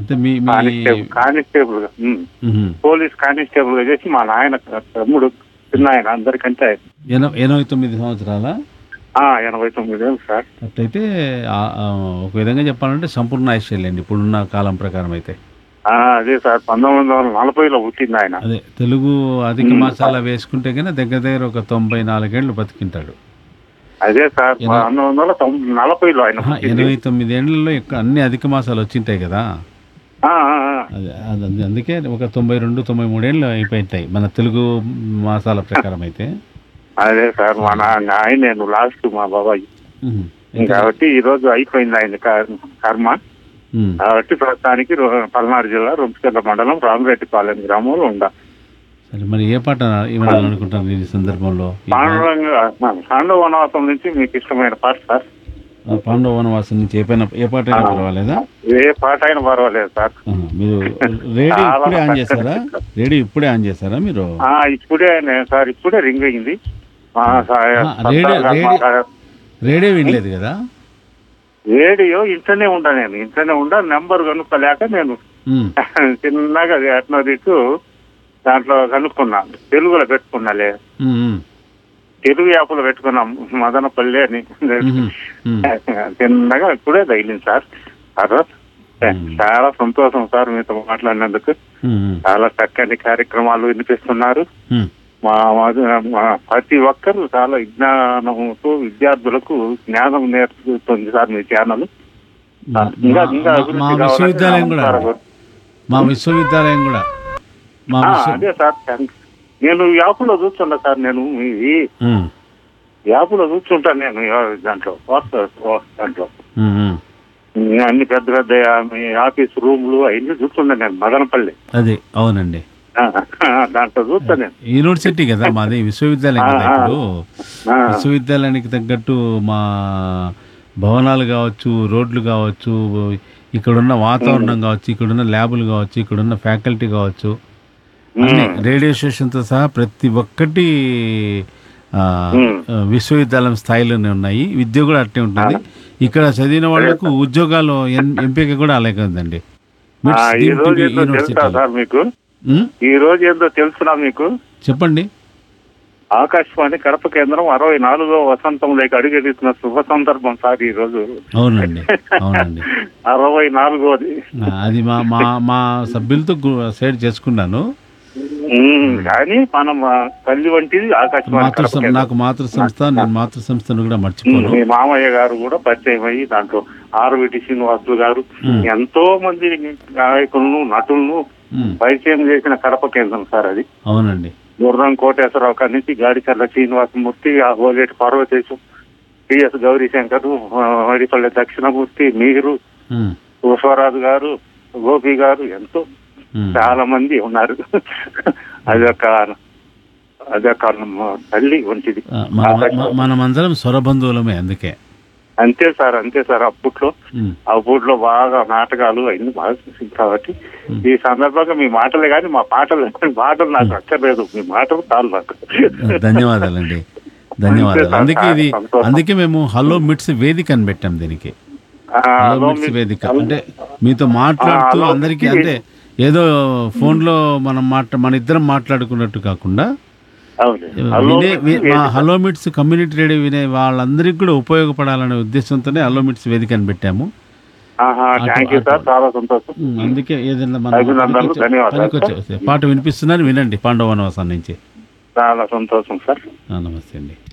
అంటే మీ మీ constable constable గా ఉమ్. మ్మ్. Police constable గా చేసి మా నాయన తమ్ముడు చిన్న ఆయన అందరికంటే ఎన- ఎనభై తొమ్మిది సంవత్సరాల ఆ, ఎనభై తొమ్మిది ఏళ్ళు సార్ అట్లయితే ఆ- ఆ, ఒక విధంగా చెప్పాలంటే సంపూర్ణ ఆయుష్యండి ఇప్పుడున్న కాలం ప్రకారం అయితే ఆ, అదే సార్ పంతొమ్మిది వందల నలభైలో పుట్టింది ఆయన అదే తెలుగు అధిక మాసాల వేసుకుంటే కన్నా దగ్గర దగ్గర ఒక తొంభై నాలుగేళ్లు బతికింటాడు అదే సార్ ఎన- పంతొమ్మిది వందల తొంభై- నలభైలో ఆయన ఆహా, పుట్టింది. ఎనభై తొమ్మిది ఏళ్లలో ఎక్కువ అన్ని అధిక మాసాలు వచ్చింటాయి కదా ఆ, ఆ, ఆ. అదే అది- అందుకే ఒక తొంభై రెండు తొంభై మూడేళ్ళు అయిపోయింటాయి మన తెలుగు మాసాల ప్రకారం అయితే అదే సార్ మా నాన్న ఆయన నేను లాస్ట్ మా బాబాయ్ ఉహు. కాబట్టి ఈ రోజు అయిపోయింది ఆయన కర్- కర్మ ఉమ్. కాబట్టి ప్రస్తుతానికి రో- పల్నాడు జిల్లా రొంపిచెర్ల మండలం రామరెడ్డిపాలెం గ్రామంలో ఉందా సరే మరి ఏ పాట ఇవ్వాలనుకుంటాను ఈ సందర్భంలో ఈ పా- పాండవ పాండవ వనవాసం నుంచి మీకు ఇష్టమైన పాట సార్ ఆ పాండవ వనవాసం నుంచి ఏ పైన ఏ పాట అయినా పర్వాలేదా ఏ పాట అయినా పర్వాలేదు సార్ ఆహా, మీరు రేడియో చాలా ఇప్పుడే ఆన్ చక్కటి చేశారా చిత్రం. రేడియో ఇప్పుడే ఆన్ చేశారా మీరు ఆ, ఇప్పుడే నే- సార్ ఇప్పుడే రింగ్ అయింది ఆ, సా- ఆ, రేడియో- సరదాగా రేడియో- మాట్లాడ- రేడియో వినలేదు కదా రేడియో ఇంట్లోనే ఉంటా నేను ఇంట్లోనే ఉండా నెంబర్ కనుక్కోలేక నేను ఉమ్. చిన్నగా ఎట్నో దిక్కు దాంట్లో కనుక్కున్నాను తెలుగులో పెట్టుకున్నాలే ఉమ్, ఉమ్. తెలుగు యాప్లో పెట్టుకున్నాం మదనపల్లి అని ఉమ్, ఉమ్. చిన్నగా ఇప్పుడే తగిలింది సార్ సార్ చాలా సంతోషం సార్ మీతో మాట్లాడినందుకు ఉమ్, ఉమ్. చాలా చక్కని కార్యక్రమాలు వినిపిస్తున్నారు ఉమ్. మా మా- మా ప్రతి ఒక్కరు చాలా విజ్ఞానంతో విద్యార్థులకు జ్ఞానం నేర్పుతుంది సార్ మీ ఛానల్ ఇంకా ఇంకా మా- అభివృద్ధి మా కావాలని విశ్వవిద్యాలయం కూడా నమస్కారం. మా విశ్వవిద్యాలయం కూడా మా ఆ, విశ్వ అదే సార్ థాంక్స్. నేను యాప్లో చూస్తున్నా సార్ నేను ఈ ఉమ్, యాప్లో చూస్తుంటాను నేను యా- దాంట్లో వాట్సాప్ దాంట్లో ఉమ్, ఉమ్. అన్ని పెద్ద పెద్ద మీ ఆఫీస్ రూమ్లు అవన్నీ చూస్తున్నాను నేను మదనపల్లి అది అవునండి ఆ, ఆ, దాంట్లో చూస్తాను నేను యూనివర్సిటీ కదా మాది విశ్వవిద్యాలయం కదా ఆ, ఆ. ఇప్పుడు ఆ, విశ్వవిద్యాలయానికి తగ్గట్టు మా భవనాలు కావచ్చు రోడ్లు కావచ్చు ఇక్కడున్న వాతావరణం కావచ్చు ఇక్కడున్న ల్యాబులు కావచ్చు ఇక్కడున్న ఫ్యాకల్టీ కావచ్చు అన్ని రేడియో స్టేషన్తో సహా ప్రతి ఒక్కటి ఆ, మ్మ్. ఆ, విశ్వవిద్యాలయం స్థాయిలోనే ఉన్నాయి విద్య కూడా అట్టే ఉంటుంది ఇక్కడ చదివిన వాళ్ళకు ఉద్యోగాలు ఎం- ఎంపిక కూడా అలాగే ఉందండి ఆ, మిట్స్ ఈ డీమ్డ్ టు రోజు బి ఏందో తెలుసా యూనివర్సిటీలో. సార్ మీకు మ్మ్? ఈ రోజు ఏందో తెలుసునా మీకు చెప్పండి ఆకాశవాణి కడప కేంద్రం అరవై నాలుగో వసంతంలోకి అడుగెడుతున్న శుభ సందర్భం సార్ ఈ రోజు అవునండి అవునండి అరవై నాలుగోది ఆ, అది మా మా మా సభ్యులతో గు- షేర్ చేసుకున్నాను ఉమ్, కానీ మనం ఆ, తల్లి వంటిది ఆకాశవాణి మాతృ కడప సం- కేంద్రం. నాకు మాతృ సంస్థ నేను మాతృ సంస్థను కూడా మర్చిపోను మీ మామయ్య గారు కూడా పరిచయం అయ్యి దాంట్లో ఆర్విటి శ్రీనివాసులు గారు మ్మ్. ఎంతో మంది గాయకులను నటులను మ్మ్. పరిచయం చేసిన కడప కేంద్రం సార్ అది అవునండి గుర్రం కోటేశ్వరరావు కాడి నుంచి గాడిచర్ల శ్రీనివాసమూర్తి ఆ ఓలేటి పార్వతేశం పిఎస్ గౌరీశంకర్ వడిపల్లి దక్షిణమూర్తి మీరు మ్మ్. పుష్పరాజు గారు గోపి గారు ఎంతో మ్మ్. చాలా మంది ఉన్నారు అదొక అదొక తల్లి వంటిది ఆ, మన మ- మనమందరం స్వరబంధువులమే అందుకే అంతే సార్ అంతే సార్ అప్పట్లో మ్మ్. అప్పట్లో బాగా నాటకాలు అన్ని బాగా చూసింది కాబట్టి ఈ సందర్భంగా మీ మాటలే కానీ మా పాటలు మాటలు నాకు అక్కర్లేదు మీ మాటలు చాలు నాకు ధన్యవాదాలండి ధన్యవాదాలు అంతే సార్, అందుకే ఇది చాలా సంతోషం. అందుకే మేము హలో మిట్స్ వేదిక అని పెట్టాం దీనికి ఆ, హలో హలో మిట్స్ మీ- వేదిక అంటే మీతో మాట్లాడుతూ హలో అందరికీ మిట్స్ అంటే ఏదో ఫోన్లో మనం మాట్లా మన ఇద్దరం మాట్లాడుకున్నట్టు కాకుండా అవును. హలో వినే మిట్స్ వి- మా వేదిక. హలో మిట్స్ కమ్యూనిటీ రేడియో వినే వాళ్ళందరికీ కూడా ఉపయోగపడాలనే ఉద్దేశంతోనే హలో మిట్స్ వేదిక అని పెట్టాము ఆహా, అటు- థ్యాంక్ యూ సార్ అటు. చాలా సంతోషం ఉమ్, అందుకే ఏదైనా మన అభినందనలు, పనికొచ్చే- ధన్యవాదాలు, పనికొచ్చే- పాట వినిపిస్తున్నారు వినండి పాండవ వనవాసం నుంచి చాలా సంతోషం సార్ ఆ, నమస్తే అండి